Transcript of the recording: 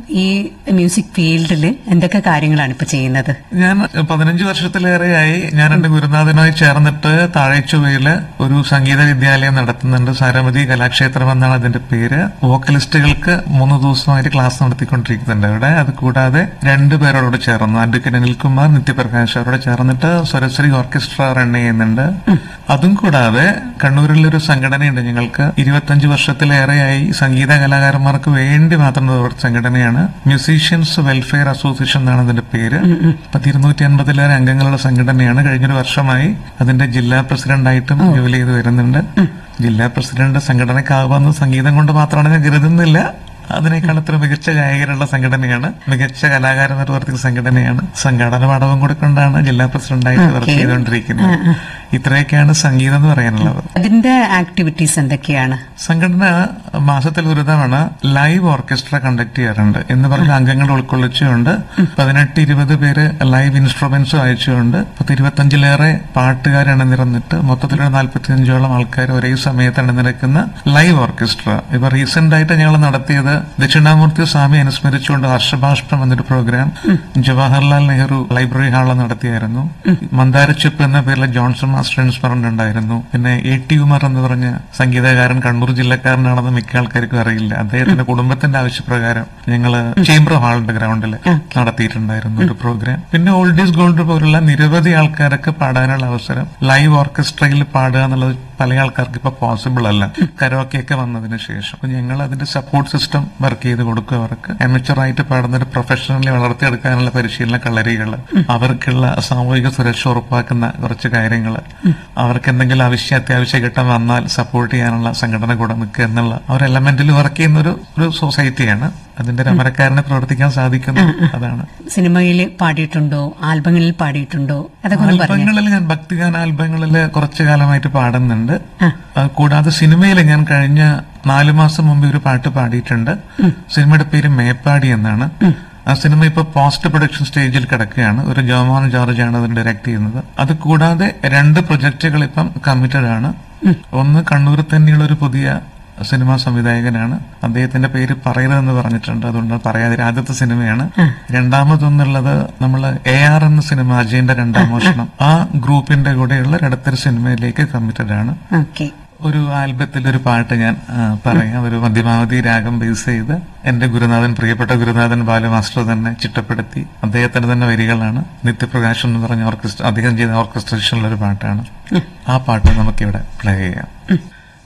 ഈ മ്യൂസിക് ഫീൽഡിൽ എന്തൊക്കെ കാര്യങ്ങളാണ് ഇപ്പൊ ചെയ്യുന്നത് ഞാൻ പതിനഞ്ച് വർഷത്തിലേറെയായി ഞാൻ എന്റെ ഗുരുനാഥനുമായി ചേർന്നിട്ട് താഴേച്ചുവയില് ഒരു സംഗീത വിദ്യാലയം നടത്തുന്നുണ്ട് സാരമതി കലാക്ഷേത്രം എന്നാണ് അതിന്റെ പേര് വോക്കലിസ്റ്റുകൾക്ക് മൂന്ന് ദിവസമായിട്ട് ക്ലാസ് നടത്തിക്കൊണ്ടിരിക്കുന്നുണ്ട് അവിടെ അത് കൂടാതെ രണ്ടു പേരോട് ചേർന്ന് അഡ്വക്കേറ്റ് അനിൽകുമാർ നിത്യപ്രകാശ് അവരോട് ചേർന്നിട്ട് സ്വരശ്രീ ഓർക്കസ്ട്ര റൺ ചെയ്യുന്നുണ്ട് അതും കൂടാതെ കണ്ണൂരിലൊരു സംഘടനയുണ്ട് ഞങ്ങൾക്ക് ഇരുപത്തഞ്ച് വർഷത്തിലേറെയായി സംഗീത കലാകാരന്മാർക്ക് വേണ്ടി മാത്രം പ്രവർത്തിച്ച സംഘടനയാണ് മ്യൂസീഷ്യൻസ് വെൽഫെയർ അസോസിയേഷൻ എന്നാണ് അതിന്റെ പേര് പത്തിരുന്നൂറ്റി അൻപതിലേറെ അംഗങ്ങളുടെ സംഘടനയാണ് കഴിഞ്ഞൊരു വർഷമായി അതിന്റെ ജില്ലാ പ്രസിഡന്റായിട്ടും ജോലി ചെയ്ത് വരുന്നുണ്ട് ജില്ലാ പ്രസിഡന്റ് സംഘടനക്കാവുന്നത് സംഗീതം കൊണ്ട് മാത്രമാണ് ഞാൻ കരുതുന്നില്ല അതിനേക്കാൾ ഇത്ര മികച്ച ഗായകരുള്ള സംഘടനയാണ് മികച്ച കലാകാരന്മാർ പ്രവർത്തിക്കുന്ന സംഘടനയാണ് സംഘടന പാഠവും കൂടെ കൊണ്ടാണ് ജില്ലാ പ്രസിഡന്റായിട്ട് വർക്ക് ചെയ്തുകൊണ്ടിരിക്കുന്നത് ഇത്രയൊക്കെയാണ് സംഗീതം എന്ന് പറയാനുള്ളത് അതിന്റെ ആക്ടിവിറ്റീസ് എന്തൊക്കെയാണ് സംഘടന മാസത്തിൽ ഒരു തവണ ലൈവ് ഓർക്കസ്ട്ര കണ്ടക്ട് ചെയ്യാറുണ്ട് എന്ന് പറഞ്ഞ അംഗങ്ങൾ ഉൾക്കൊള്ളിച്ചുകൊണ്ട് പതിനെട്ട് ഇരുപത് പേര് ലൈവ് ഇൻസ്ട്രുമെന്റ്സും അയച്ചുകൊണ്ട് പത്ത് ഇരുപത്തഞ്ചിലേറെ പാട്ടുകാർ അണിനിരന്നിട്ട് മൊത്തത്തിലൊരു നാൽപ്പത്തിയഞ്ചോളം ആൾക്കാർ ഒരേ സമയത്ത് അണിനിരക്കുന്ന ലൈവ് ഓർക്കസ്ട്ര ഇപ്പൊ റീസെന്റ് ആയിട്ട് ഞങ്ങൾ നടത്തിയത് ദക്ഷിണാമൂർത്തി സ്വാമി അനുസ്മരിച്ചുകൊണ്ട് ഹർഷഭാഷ്പം എന്നൊരു പ്രോഗ്രാം ജവഹർലാൽ നെഹ്റു ലൈബ്രറി ഹാളിൽ നടത്തിയായിരുന്നു മന്ദാരച്ചിപ്പ് എന്ന പേരിൽ ജോൺസൺ മാസ്റ്റർ അനുസ്മരണം ഉണ്ടായിരുന്നു പിന്നെ എ ടി ഉമർ എന്ന് പറഞ്ഞ സംഗീതകാരൻ കണ്ണൂർ ജില്ലക്കാരനാണെന്ന് മിക്ക ആൾക്കാർക്കും അറിയില്ല അദ്ദേഹത്തിന്റെ കുടുംബത്തിന്റെ ആവശ്യപ്രകാരം ഞങ്ങള് ചേംബർ ഹാളിന്റെ ഗ്രൗണ്ടിൽ നടത്തിയിട്ടുണ്ടായിരുന്നു ഒരു പ്രോഗ്രാം പിന്നെ ഓൾഡ് ഈസ് ഗോൾഡ് പോലുള്ള നിരവധി ആൾക്കാർക്ക് പാടാനുള്ള അവസരം ലൈവ് ഓർക്കസ്ട്രയിൽ പാടുക എന്നുള്ളത് പല ആൾക്കാർക്ക് ഇപ്പൊ പോസിബിൾ അല്ല കരോക്കെയൊക്കെ വന്നതിന് ശേഷം അപ്പൊ ഞങ്ങൾ അതിന്റെ സപ്പോർട്ട് സിസ്റ്റം വർക്ക് ചെയ്ത് കൊടുക്കും അവർക്ക് amateur ആയിട്ട് പാടുന്ന ഒരു പ്രൊഫഷണലി വളർത്തിയെടുക്കാനുള്ള പരിശീലന കളരികൾ അവർക്കുള്ള സാമൂഹിക സുരക്ഷ ഉറപ്പാക്കുന്ന കുറച്ച് കാര്യങ്ങൾ അവർക്ക് എന്തെങ്കിലും ആവശ്യ അത്യാവശ്യ ഘട്ടം വന്നാൽ സപ്പോർട്ട് ചെയ്യാനുള്ള സംഘടന കൂടെ നിൽക്കുക എന്നുള്ള ആ ഒരു എലമെന്റിൽ വർക്ക് ചെയ്യുന്ന ഒരു ഒരു സൊസൈറ്റിയാണ് അതിന്റെ ഒരു അമരക്കാരനെ പ്രവർത്തിക്കാൻ സാധിക്കുന്നു അതാണ് സിനിമയിൽ പാടിയിട്ടുണ്ടോ ആൽബങ്ങളിൽ പാടിയിട്ടുണ്ടോ അതൊക്കെ ഒന്ന് പറഞ്ഞു ആൽബങ്ങളിൽ ഞാൻ ഭക്തിഗാന ആൽബങ്ങളിൽ കുറച്ചു കാലമായിട്ട് പാടുന്നുണ്ട് അത് കൂടാതെ സിനിമയിൽ ഞാൻ കഴിഞ്ഞ നാലു മാസം മുമ്പ് ഒരു പാട്ട് പാടിയിട്ടുണ്ട് സിനിമയുടെ പേര് മേപ്പാടി എന്നാണ് ആ സിനിമ ഇപ്പൊ പോസ്റ്റ് പ്രൊഡക്ഷൻ സ്റ്റേജിൽ കിടക്കുകയാണ് ഒരു ജോമോൻ ജോർജ് ആണ് അത് ഡയറക്ട് ചെയ്യുന്നത് അത് കൂടാതെ രണ്ട് പ്രൊജക്ടുകൾ ഇപ്പം കമ്മിറ്റഡ് ആണ് ഒന്ന് കണ്ണൂർ തന്നെയുള്ള ഒരു പുതിയ സിനിമാ സംവിധായകനാണ് അദ്ദേഹത്തിന്റെ പേര് പറയരുതെന്ന് പറഞ്ഞിട്ടുണ്ട് അതുകൊണ്ട് പറയാതെ ആദ്യത്തെ സിനിമയാണ് രണ്ടാമതൊന്നുള്ളത് നമ്മൾ എ ആർ എന്ന സിനിമ അജയന്റെ രണ്ടാം മോഷണം ആ ഗ്രൂപ്പിന്റെ കൂടെയുള്ള ഒരിടത്തൊരു സിനിമയിലേക്ക് കമ്മിറ്റഡ് ആണ് ഓക്കെ ഒരു ആൽബത്തിൽ ഒരു പാട്ട് ഞാൻ ആ, പറയാം ഒരു മധ്യമാവധി രാഗം ബേസ് ചെയ്ത് എന്റെ ഗുരുനാഥൻ പ്രിയപ്പെട്ട ഗുരുനാഥൻ ബാലു മാസ്റ്റർ തന്നെ ചിട്ടപ്പെടുത്തി അദ്ദേഹത്തിന്റെ തന്നെ വരികളാണ് നിത്യപ്രകാശം എന്ന് പറഞ്ഞ ഓർക്കസ്ട്ര അദ്ദേഹം ചെയ്ത ഓർക്കസ്ട്രേഷനിലുള്ള ഒരു പാട്ടാണ് ആ പാട്ട് നമുക്കിവിടെ പ്ലേ ചെയ്യാം